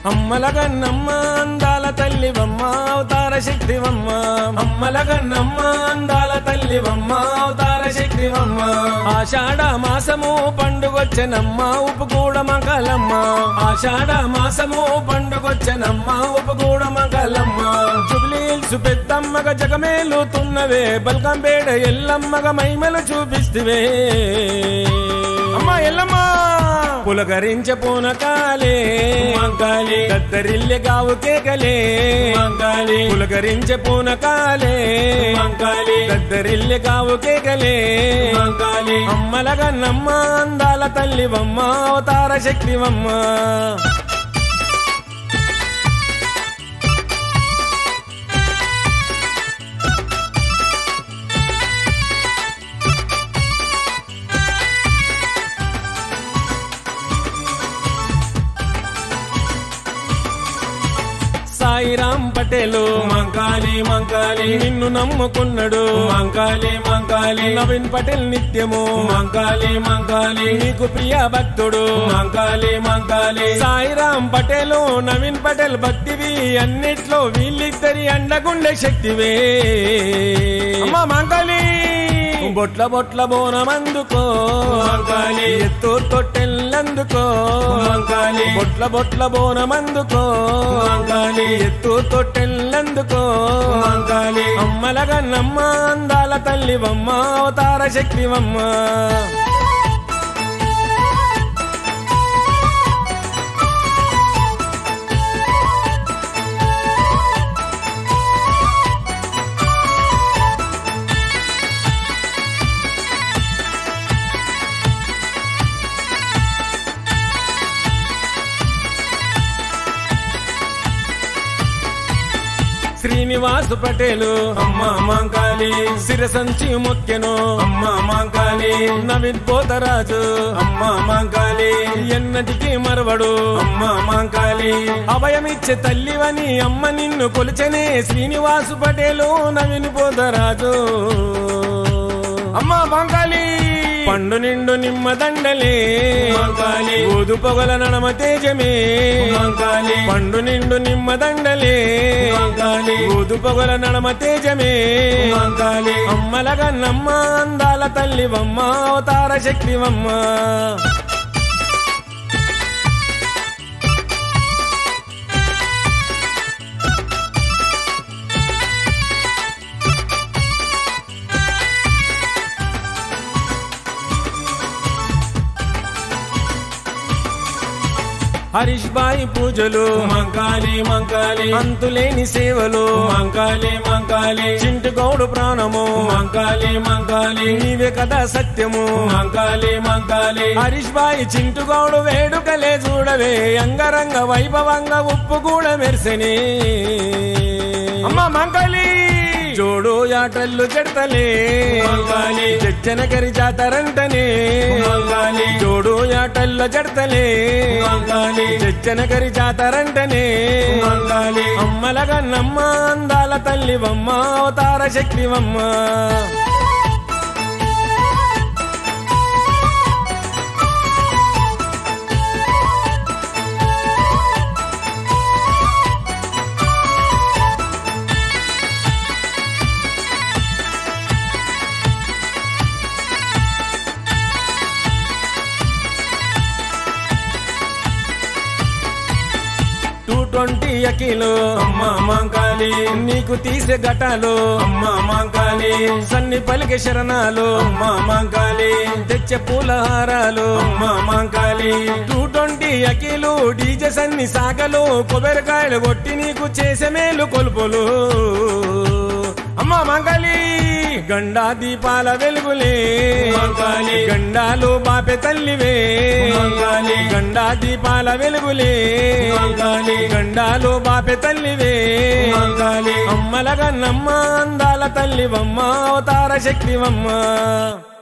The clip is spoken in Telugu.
అమ్మల గన్నమ్మ అందాల తల్లివమ్మ అవతార శక్తివమ్మ అమ్మల గన్నమ్మ అందాల తల్లివమ్మ అవతార శక్తివమ్మ ఆషాఢ మాసము పండుగొచ్చనమ్మ ఉప్పుగూడ మంగళమ్మ ఆషాఢ మాసము పండుగొచ్చనమ్మ ఉప్పుగూడ మంగళమ్మ జుబ్లీల్స్ పెద్దమ్మగ జగమేలుతున్నవే బల్కంపేట ఎల్లమ్మగ మైమలు చూపిస్తువే అమ్మా ఎల్లమ్మా పులకరించ పూనకాలే మంకాలి కత్తరిల్లె గావు కేకలే మంకాలి పులకరించ పూనకాలే మంకాలి కత్తరిల్లె గావు కేకలే మంకాలి అమ్మలగా నమ్మ అందాల తల్లివమ్మ అవతార శక్తివమ్మ సాయిరాం పటేలు మంకాలి మంకాలి నిన్ను నమ్ముకున్నాడు మంకాలి మంకాలి నవీన్ పటేల్ నిత్యము మంకాలి మంకాలి నీకు ప్రియ భక్తుడు మంకాలి మంకాలి సాయిరాం పటేలు నవీన్ పటేల్ భక్తివి అన్నిట్లో వీళ్ళిద్దరి అండగుండే శక్తివే అమ్మా మంకాలి బొట్ల బొట్ల బోనమందుకో మంకాలి ఎత్తు తొట్టెల్లందుకో మంకాలి బొట్ల బొట్ల బోనమందుకో మంకాలి ఎత్తు తొట్టెల్లందుకో మంకాలి అమ్మలగా నమ్మ అందాల తల్లివమ్మ అవతార శక్తివమ్మ శ్రీనివాసు పటేలు అమ్మ మాంకాలి సిరసంచి మొక్కెను అమ్మ మాంకాలి నవీన్ పోతరాజు అమ్మ మాంకాలి ఎన్నటికి మరవడు అమ్మ మాంకాలి అభయమిచ్చే తల్లివని అమ్మ నిన్ను కొలిచనే శ్రీనివాసు పటేలు నవీన్ పోతరాజు అమ్మ మాంకాలి పండు నిండు నిమ్మ దండలే మంకాలి ఊదు పొగల నడమ తేజమే మంకాలి పండు నిండు నిమ్మ దండలే మంకాలి ఊదు పొగల నడమ తేజమే మంకాలి అమ్మలగా నమ్మ అందాల తల్లివమ్మ అవతార శక్తివమ్మ హరీష్ బాయి పూజలు మంకాలి మంకాలి అంతులేని సేవలు మంకాలి మంకాలి చింటు గౌడు ప్రాణము మంకాలి మంకాలి నీవే కదా సత్యము మంకాలి మంకాలి హరీష్ బాయి చింటు గౌడు వేడుకలే చూడవే అంగరంగ వైభవంగా ఉప్పు కూడా మెరిసెని అమ్మ మంకాలి జోడు యాటల్లు జడతలే మంగాలి జనకరి జాతరంటనే మంగాలి జోడు యాటల్ల జడతలే మంగాలి జనకరి జాతరంటనే మంగాలి అమ్మలగా నమ్మ అందాల తల్లివమ్మ అవతార శక్తివమ్మ టూ ట్వంటీ అకిలో అమ్మ మాంకాలి నీకు తీసే ఘటాలు అమ్మ మాంకాలి సన్ని పలికే శరణాలు అమ్మ మాంకాలి తెచ్చే పూలహారాలు అమ్మ మాంకాలి టూ ట్వంటీ అకిలు డీజే సన్ని సాగలు కొబ్బరికాయలు కొట్టి నీకు చేసే మేలు కొలుపులు అమ్మ మాంకాలి గండా దీపాల వెలుగులే మంగాలి గండాలు బాపె తల్లివే మంగాలి గండా దీపాల వెలుగులే మంగాలి గండాలు బాపె తల్లివే మంగాలి అమ్మలగా నమ్మ అందాల తల్లివమ్మ అవతార శక్తివమ్మ